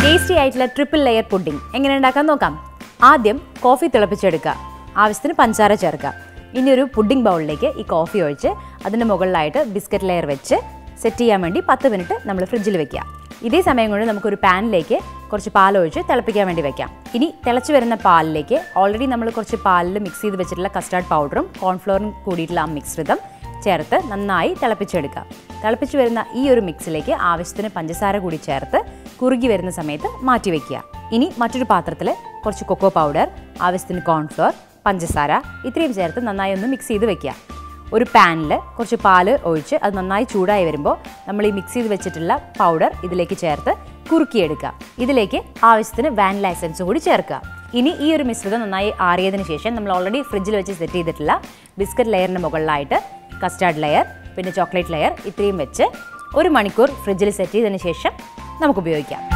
tasty ആയിട്ടുള്ള triple layer pudding എങ്ങനെ ഉണ്ടാക്കാൻ നോക്കാം ആദ്യം കോഫി തിളപ്പിച്ചെടുക്കുക ആവശ്യത്തിന് പഞ്ചാര ചേർക്കുക ഇനി ഒരു പുഡിംഗ് ബൗളിലേക്ക് ഈ കോഫി ഒഴിച്ച് അതിൻ്റെ മുകളിലായിട്ട് ബിസ്ക്കറ്റ് ലെയർ വെച്ച് സെറ്റ് ചെയ്യാൻ വേണ്ടി പത്ത് മിനിറ്റ് നമ്മൾ ഫ്രിഡ്ജിൽ വെക്കുക ഇതേ സമയം കൊണ്ട് നമുക്കൊരു പാനിലേക്ക് കുറച്ച് പാലൊഴിച്ച് തിളപ്പിക്കാൻ വേണ്ടി വെക്കാം ഇനി തിളച്ച് വരുന്ന പാലിലേക്ക് ഓൾറെഡി നമ്മൾ കുറച്ച് പാലിൽ മിക്സ് ചെയ്ത് വെച്ചിട്ടുള്ള കസ്റ്റാർഡ് പൗഡറും കോൺഫ്ലോറും കൂടിയിട്ടുള്ള ആ മിശ്രിതം ചേർത്ത് നന്നായി തിളപ്പിച്ചെടുക്കുക തിളപ്പിച്ച് വരുന്ന ഈ ഒരു മിക്സിലേക്ക് ആവശ്യത്തിന് പഞ്ചസാര കൂടി ചേർത്ത് കുറുകി വരുന്ന സമയത്ത് മാറ്റി വെക്കുക ഇനി മറ്റൊരു പാത്രത്തിൽ കുറച്ച് കൊക്കോ പൗഡർ ആവശ്യത്തിന് കോൺഫ്ലോർ പഞ്ചസാര ഇത്രയും ചേർത്ത് നന്നായി ഒന്ന് മിക്സ് ചെയ്ത് വെക്കുക ഒരു പാനിൽ കുറച്ച് പാല് ഒഴിച്ച് അത് നന്നായി ചൂടായി വരുമ്പോൾ നമ്മൾ ഈ മിക്സ് ചെയ്ത് വെച്ചിട്ടുള്ള പൗഡർ ഇതിലേക്ക് ചേർത്ത് കുറുക്കിയെടുക്കുക ഇതിലേക്ക് ആവശ്യത്തിന് വാനില എസൻസ് കൂടി ചേർക്കുക ഇനി ഈ ഒരു മിശ്രിതം നന്നായി ആറിയതിന് ശേഷം നമ്മൾ ഓൾറെഡി ഫ്രിഡ്ജിൽ വെച്ച് സെറ്റ് ചെയ്തിട്ടുള്ള ബിസ്ക്കറ്റ് ലെയറിന് മുകളിലായിട്ട് കസ്റ്റാർഡ് ലെയർ പിന്നെ ചോക്ലേറ്റ് ലെയർ ഇത്രയും വെച്ച് ഒരു മണിക്കൂർ ഫ്രിഡ്ജിൽ സെറ്റ് ചെയ്തതിന് ശേഷം നമുക്ക് ഉപയോഗിക്കാം